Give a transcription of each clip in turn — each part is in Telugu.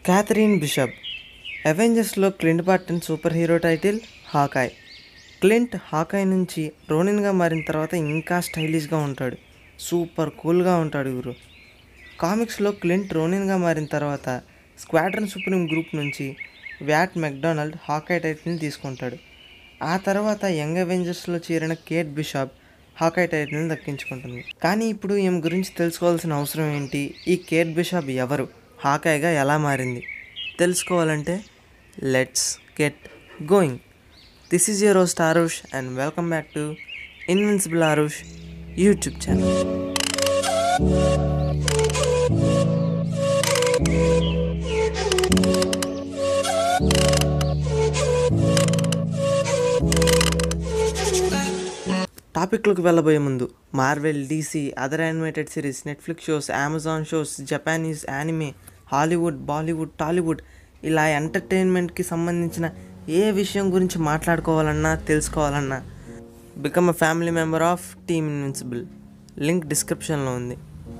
క్యాథరీన్ బిషప్ అవెంజర్స్లో Clint Barton super hero title Hawkeye Clint Hawkeye నుంచి రోనిన్గా మారిన తర్వాత ఇంకా స్టైలిష్గా ఉంటాడు సూపర్ కూల్గా ఉంటాడు గురు కామిక్స్లో క్లింట్ రోనిన్గా మారిన తర్వాత స్క్వాడ్రన్ సుప్రీం గ్రూప్ నుంచి వ్యాట్ మెక్డొనాల్డ్ హాకాయ్ టైటిల్ని తీసుకుంటాడు ఆ తర్వాత యంగ్ అవెంజర్స్లో చేరిన కేట్ బిషాప్ హాకాయ్ టైటిల్ని దక్కించుకుంటుంది కానీ ఇప్పుడు ఈమె గురించి తెలుసుకోవాల్సిన అవసరం ఏంటి ఈ కేట్ బిషాప్ ఎవరు హాకాయ్గా ఎలా మారింది తెలుసుకోవాలంటే let's get going this is your host Aarush and welcome back to Invincible Aarush YouTube channel టాపిక్లోకి వెళ్ళబోయే ముందు Marvel DC other animated series Netflix shows Amazon shows Japanese anime Hollywood Bollywood Tollywood ఇలా ఎంటర్టైన్మెంట్కి సంబంధించిన ఏ విషయం గురించి మాట్లాడుకోవాలన్నా తెలుసుకోవాలన్నా become a family member of team Invincible link డిస్క్రిప్షన్లో ఉంది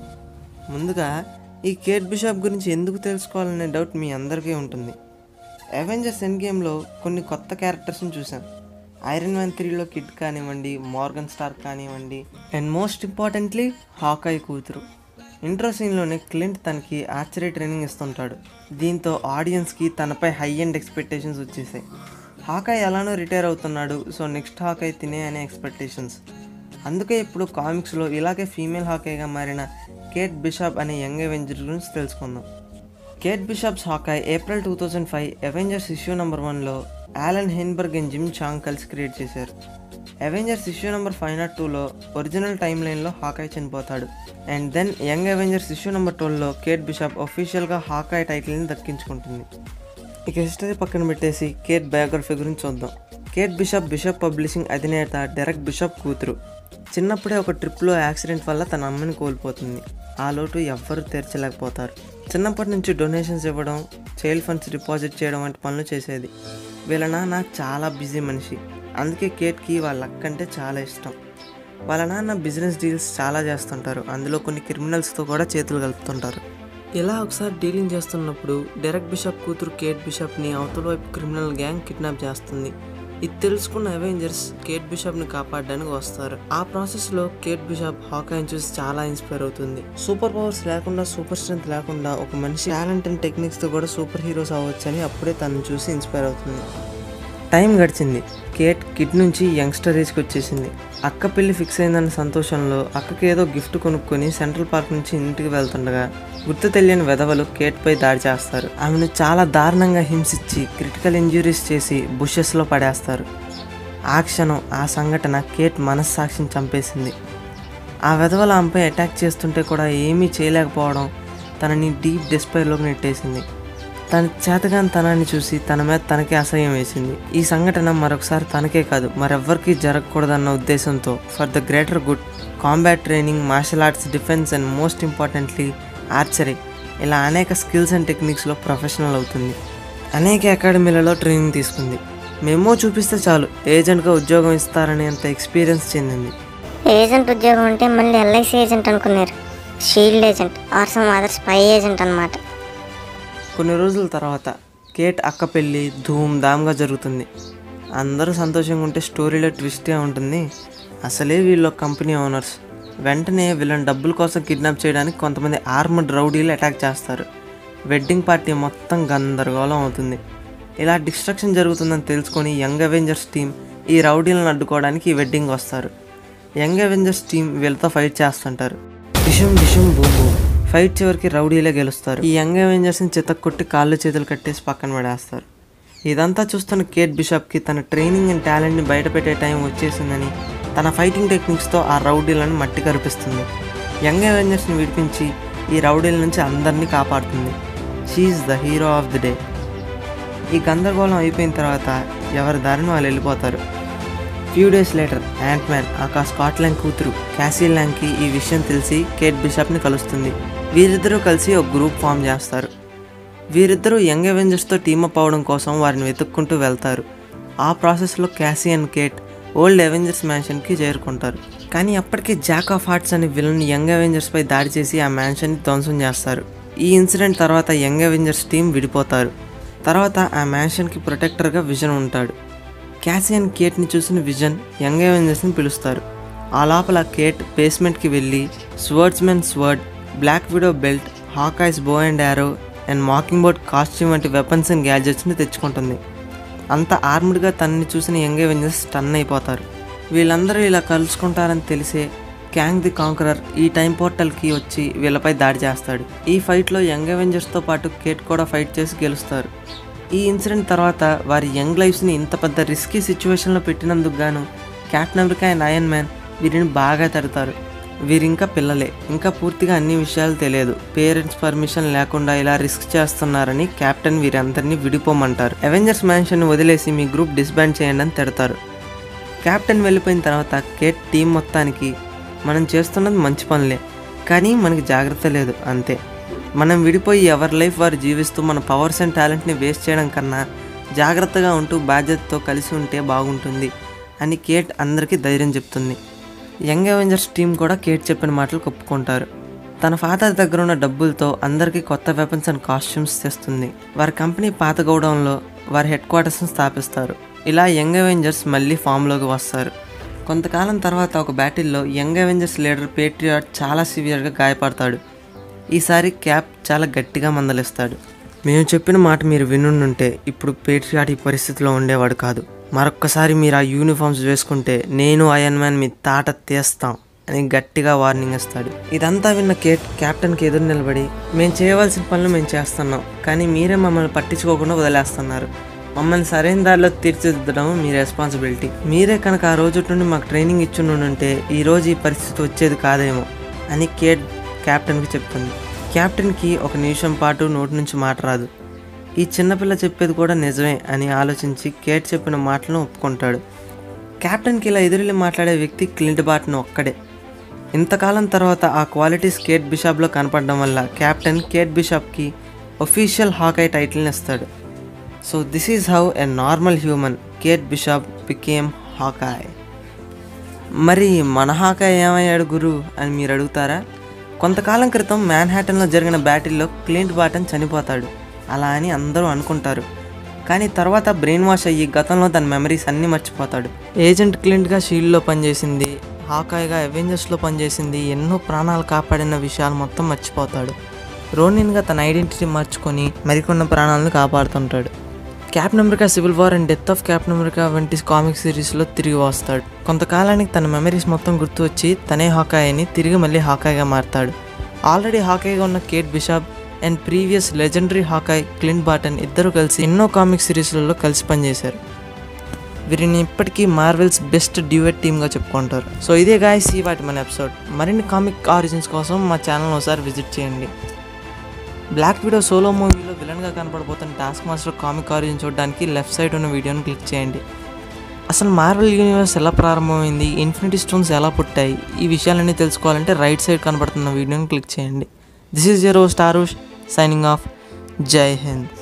ముందుగా ఈ కేట్ బిషాప్ గురించి ఎందుకు తెలుసుకోవాలనే డౌట్ మీ అందరికీ ఉంటుంది అవెంజర్స్ ఎండ్ గేమ్లో కొన్ని కొత్త క్యారెక్టర్స్ని చూసాం ఐరన్ మ్యాన్ త్రీలో కిడ్ కానివ్వండి మార్గన్ స్టార్ కానివ్వండి అండ్ మోస్ట్ ఇంపార్టెంట్లీ హాకాయ్ కూతురు ఇంట్రో సీన్లోనే క్లింట్ తనకి ఆర్చరీ ట్రైనింగ్ ఇస్తుంటాడు దీంతో ఆడియన్స్కి తనపై హై అండ్ ఎక్స్పెక్టేషన్స్ వచ్చేసాయి హాకాయ్ ఎలానో రిటైర్ అవుతున్నాడు సో నెక్స్ట్ హాకాయ్ తినే అనే ఎక్స్పెక్టేషన్స్ అందుకే ఇప్పుడు కామిక్స్లో ఇలాగే ఫీమేల్ హాకాయ్గా మారిన కేట్ బిషాప్ అనే యంగ్ అవెంజర్ గురించి తెలుసుకుందాం Kate Bishop's Hawkeye April two thousand five Avengers issue number వన్లో Allan Heinberg and Jim Cheung కలిసి క్రియేట్ చేశారు Avengers issue number five nought టూలో ఒరిజినల్ టైమ్ లైన్లో హాకాయ్ చనిపోతాడు and then young Avengers issue number ట్వెల్వ్లో కేట్ బిషాప్ ఒఫీషియల్గా హాకాయ్ టైటిల్ని దక్కించుకుంటుంది ఇక హిస్టరీ పక్కన పెట్టేసి కేట్ బయోగ్రఫీ గురించి చూద్దాం కేట్ బిషప్ బిషప్ పబ్లిషింగ్ అధినేత డెరెక్ బిషప్ కూతురు చిన్నప్పుడే ఒక ట్రిప్లో యాక్సిడెంట్ వల్ల తన అమ్మని కోల్పోతుంది ఆ లోటు ఎవ్వరూ తీర్చలేకపోతారు చిన్నప్పటి నుంచి డొనేషన్స్ ఇవ్వడం చైల్డ్ ఫండ్స్ డిపాజిట్ చేయడం వంటి పనులు చేసేది వీళ్ళ నాన్న చాలా బిజీ మనిషి అందుకే కేట్కి వాళ్ళ అక్క అంటే చాలా ఇష్టం వాళ్ళ నాన్న బిజినెస్ డీల్స్ చాలా చేస్తుంటారు అందులో కొన్ని క్రిమినల్స్తో కూడా చేతులు కలుపుతుంటారు ఇలా ఒకసారి డీలింగ్ చేస్తున్నప్పుడు డెరెక్ బిషప్ కూతురు కేట్ బిషప్ని అవతల వైపు క్రిమినల్ గ్యాంగ్ కిడ్నాప్ చేస్తుంది ఇది తెలుసుకున్న అవెంజర్స్ కేట్ బిషప్ని కాపాడడానికి వస్తారు ఆ ప్రాసెస్లో కేట్ బిషప్ హాకాయ్ చూసి చాలా ఇన్స్పైర్ అవుతుంది సూపర్ పవర్స్ లేకుండా సూపర్ స్ట్రెంత్ లేకుండా ఒక మనిషి టాలెంట్ అండ్ టెక్నిక్స్తో కూడా సూపర్ హీరోస్ అవ్వచ్చని అప్పుడే తనను చూసి ఇన్స్పైర్ అవుతుంది టైం గడిచింది కేట్ కిడ్ నుంచి యంగ్స్టర్ ఏజ్కి వచ్చేసింది అక్క పెళ్లి ఫిక్స్ అయిందన్న సంతోషంలో అక్కకి ఏదో గిఫ్ట్ కొనుక్కొని సెంట్రల్ పార్క్ నుంచి ఇంటికి వెళ్తుండగా గుర్తు తెలియని వెధవలు కేట్పై దాడి చేస్తారు ఆమెను చాలా దారుణంగా హింసించి క్రిటికల్ ఇంజురీస్ చేసి బుషెస్లో పడేస్తారు ఆ క్షణం ఆ సంఘటన కేట్ మనస్సాక్షిని చంపేసింది ఆ వెధవల ఆమెపై అటాక్ చేస్తుంటే కూడా ఏమీ చేయలేకపోవడం తనని డీప్ డిస్పైర్లోకి నెట్టేసింది తన చేతగాని తనాన్ని చూసి తన మీద తనకే అసహ్యం వేసింది ఈ సంఘటన మరొకసారి తనకే కాదు మరెవ్వరికీ జరగకూడదన్న ఉద్దేశంతో for the greater good combat training martial arts defence and most importantly archery ఇలా అనేక స్కిల్స్ అండ్ టెక్నిక్స్లో ప్రొఫెషనల్ అవుతుంది అనేక అకాడమీలలో ట్రైనింగ్ తీసుకుంది మెమో చూపిస్తే చాలు ఏజెంట్గా ఉద్యోగం ఇస్తారనేంత ఎక్స్పీరియన్స్ చెందింది ఏజెంట్ ఉద్యోగం అంటే మళ్ళీ ఎల్ఐసి ఏజెంట్ అనుకున్నారు SHIELD agent or some other spy agent అనమాట కొన్ని రోజుల తర్వాత కేట్ అక్క పెళ్ళి ధూమ్ ధామ్గా జరుగుతుంది అందరూ సంతోషంగా ఉంటే స్టోరీలో ట్విస్టే ఉంటుంది అసలే వీళ్ళు కంపెనీ ఓనర్స్ వెంటనే వీళ్ళని డబ్బుల కోసం కిడ్నాప్ చేయడానికి కొంతమంది ఆర్మడ్ రౌడీలు అటాక్ చేస్తారు వెడ్డింగ్ పార్టీ మొత్తం గందరగోళం అవుతుంది ఇలా డిస్ట్రక్షన్ జరుగుతుందని తెలుసుకొని యంగ్ అవెంజర్స్ టీం ఈ రౌడీలను అడ్డుకోవడానికి ఈ వెడ్డింగ్ వస్తారు యంగ్ అవెంజర్స్ టీం వీళ్ళతో ఫైట్ చేస్తుంటారు డిషుమ్ డిషుమ్ బూమ్ బూమ్ ఫైట్ చివరికి రౌడీలే గెలుస్తారు ఈ యంగ్ అవెంజర్స్ని చిత్త కొట్టి కాళ్ళు చేతులు కట్టేసి పక్కన పడేస్తారు ఇదంతా చూస్తున్న కేట్ బిషప్కి తన ట్రైనింగ్ అండ్ టాలెంట్ని బయటపెట్టే టైం వచ్చేసిందని తన ఫైటింగ్ టెక్నిక్స్తో ఆ రౌడీలను మట్టి కరిపిస్తుంది యంగ్ అవెంజర్స్ని విడిపించి ఈ రౌడీల నుంచి అందరినీ కాపాడుతుంది she the hero of the day ఈ గందరగోళం అయిపోయిన తర్వాత ఎవరి దారిని వాళ్ళు వెళ్ళిపోతారు few days later Ant Man aka Scott Lang కూతురు క్యాసీ ల్యాంగ్కి ఈ విషయం తెలిసి కేట్ బిషప్ని కలుస్తుంది వీరిద్దరూ కలిసి ఒక గ్రూప్ ఫామ్ చేస్తారు వీరిద్దరూ యంగ్ అవెంజర్స్తో టీమప్ అవడం కోసం వారిని వెతుక్కుంటూ వెళ్తారు ఆ ప్రాసెస్లో Cassie and Kate old Avengers మ్యాన్షన్కి చేరుకుంటారు కానీ అప్పటికే జాక్ ఆఫ్ హార్ట్స్ అనే విలన్ యంగ్ అవెంజర్స్పై దాడి చేసి ఆ మ్యాన్షన్ని ధ్వంసం చేస్తారు ఈ ఇన్సిడెంట్ తర్వాత యంగ్ అవెంజర్స్ టీం విడిపోతారు తర్వాత ఆ మ్యాన్షన్కి ప్రొటెక్టర్గా విజన్ ఉంటాడు క్యాసియన్ కేట్ని చూసిన విజన్ యంగ్ అవెంజర్స్ని పిలుస్తారు ఆ లోపల కేట్ బేస్మెంట్కి వెళ్ళి swordsmen sword Black Widow belt Hawkeye's bow and arrow and Mockingbird costume వంటి వెపన్స్ అండ్ గ్యాడ్జెట్స్ని తెచ్చుకుంటుంది అంత ఆర్మ్డ్గా తనని చూసిన యంగ్ అవెంజర్స్ టన్ అయిపోతారు వీళ్ళందరూ ఇలా కలుసుకుంటారని తెలిసే క్యాంగ్ ది కాంకరర్ ఈ టైం పోర్టల్కి వచ్చి వీళ్ళపై దాడి చేస్తాడు ఈ ఫైట్లో యంగ్ అవెంజర్స్తో పాటు కేట్ కూడా ఫైట్ చేసి గెలుస్తారు ఈ ఇన్సిడెంట్ తర్వాత వారి యంగ్ లైఫ్స్ని ఇంత పెద్ద రిస్కీ సిచ్యువేషన్లో పెట్టినందుకు గాను Captain America and Iron Man వీరిని బాగా తడతారు వీరింకా పిల్లలే ఇంకా పూర్తిగా అన్ని విషయాలు తెలియదు పేరెంట్స్ పర్మిషన్ లేకుండా ఇలా రిస్క్ చేస్తున్నారని కెప్టెన్ వీరందరినీ విడిపోమంటారు అవెంజర్స్ మ్యాన్షన్ వదిలేసి మీ గ్రూప్ డిస్బాండ్ చేయండి అని తిడతారు కెప్టెన్ వెళ్ళిపోయిన తర్వాత కేట్ టీం మొత్తానికి మనం చేస్తున్నది మంచి పనులే కానీ మనకి జాగ్రత్త లేదు అంతే మనం విడిపోయి ఎవరి లైఫ్ వారు జీవిస్తూ మన పవర్స్ అండ్ టాలెంట్ని వేస్ట్ చేయడం కన్నా జాగ్రత్తగా ఉంటూ బాధ్యతతో కలిసి ఉంటే బాగుంటుంది అని కేట్ అందరికీ ధైర్యం చెప్తుంది యంగ్ అవెంజర్స్ టీం కూడా కేట్ చెప్పిన మాటలు ఒప్పుకుంటారు తన ఫాదర్ దగ్గర ఉన్న డబ్బులతో అందరికీ కొత్త వెపన్స్ అండ్ కాస్ట్యూమ్స్ తెస్తుంది వారి కంపెనీ పాత గోడౌన్లో వారి హెడ్ క్వార్టర్స్ని స్థాపిస్తారు ఇలా యంగ్ అవెంజర్స్ మళ్ళీ ఫామ్లోకి వస్తారు కొంతకాలం తర్వాత ఒక బ్యాటిల్లో యంగ్ అవెంజర్స్ లీడర్ పేట్రియాట్ చాలా సివియర్గా గాయపడతాడు ఈసారి క్యాప్ చాలా గట్టిగా మందలిస్తాడు మేము చెప్పిన మాట మీరు వినుండుంటే ఇప్పుడు పేట్రియాట్ ఈ పరిస్థితిలో ఉండేవాడు కాదు మరొక్కసారి మీరు ఆ యూనిఫామ్స్ వేసుకుంటే నేను అయన్ మ్యాన్ మీ తాట తీస్తాం అని గట్టిగా వార్నింగ్ ఇస్తాడు ఇదంతా విన్న కేట్ కెప్టెన్కి ఎదురు నిలబడి మేము చేయవలసిన పనులు మేము చేస్తున్నాం కానీ మీరే మమ్మల్ని పట్టించుకోకుండా వదిలేస్తున్నారు మమ్మల్ని సరైన దారిలో తీర్చిదిద్దడం మీ రెస్పాన్సిబిలిటీ మీరే కనుక ఆ రోజు నుండి మాకు ట్రైనింగ్ ఇచ్చుండుంటే ఈ రోజు ఈ పరిస్థితి వచ్చేది కాదేమో అని కేట్ కెప్టెన్కి చెప్తుంది కెప్టెన్కి ఒక నిమిషం పాటు నోటి నుంచి మాట రాదు ఈ చిన్నపిల్ల చెప్పేది కూడా నిజమే అని ఆలోచించి కేట్ చెప్పిన మాటలను ఒప్పుకుంటాడు కెప్టెన్కి ఇలా ఎదురెళ్ళి మాట్లాడే వ్యక్తి క్లింట్ బాట్ను ఒక్కడే ఇంతకాలం తర్వాత ఆ క్వాలిటీస్ కేట్ బిషాప్లో కనపడడం వల్ల కెప్టెన్ కేట్ బిషాప్కి ఒఫీషియల్ హాకై టైటిల్ని ఇస్తాడు so this is how a normal human Kate Bishop became Hawkeye మరి మన హాకాయ్ ఏమయ్యాడు గురు అని మీరు అడుగుతారా కొంతకాలం క్రితం మ్యాన్హాటన్లో జరిగిన బ్యాటిల్లో క్లింట్ బాటన్ చనిపోతాడు అలా అని అందరూ అనుకుంటారు కానీ తర్వాత బ్రెయిన్ వాష్ అయ్యి గతంలో తన మెమరీస్ అన్నీ మర్చిపోతాడు ఏజెంట్ క్లింట్గా షీల్డ్లో పనిచేసింది హాకాయ్గా అవెంజర్స్లో పనిచేసింది ఎన్నో ప్రాణాలు కాపాడిన విషయాలు మొత్తం మర్చిపోతాడు రోనిన్గా తన ఐడెంటిటీ మార్చుకొని మరికొన్న ప్రాణాలను కాపాడుతుంటాడు Captain America Civil War and Death of Captain America వంటి కామిక్ సిరీస్లో తిరిగి వస్తాడు కొంతకాలానికి తన మెమరీస్ మొత్తం గుర్తు వచ్చి తనే హాకాయ్ అని తిరిగి మళ్ళీ హాకాయ్గా మారతాడు ఆల్రెడీ హాకాయ్గా ఉన్న Kate Bishop and previous legendary Hawkeye Clint Barton ఇద్దరు కలిసి ఎన్నో కామిక్ సిరీస్లలో కలిసి పనిచేశారు వీరిని ఇప్పటికీ మార్వెల్స్ బెస్ట్ డ్యూయట్ టీమ్గా చెప్పుకుంటారు సో ఇదే గాయస్ ఈ వాటి మన ఎపిసోడ్ మరిన్ని కామిక్ ఆరిజిన్స్ కోసం మా ఛానల్ ఒకసారి విజిట్ చేయండి బ్లాక్ వీడియో సోలో మూవీలో విలన్గా కనపడబోతున్న టాస్క్ మాస్టర్ కామిక్ ఆరిజిన్ చూడడానికి లెఫ్ట్ సైడ్ ఉన్న వీడియోని క్లిక్ చేయండి అసలు మార్వెల్ యూనివర్స్ ఎలా ప్రారంభమైంది ఇన్ఫినిటీ స్టోన్స్ ఎలా పుట్టాయి ఈ విషయాలన్నీ తెలుసుకోవాలంటే రైట్ సైడ్ కనబడుతున్న వీడియోని క్లిక్ చేయండి దిస్ ఈజ్ యర్ స్టారూష్ సైనింగ్ ఆఫ్ జై హింద్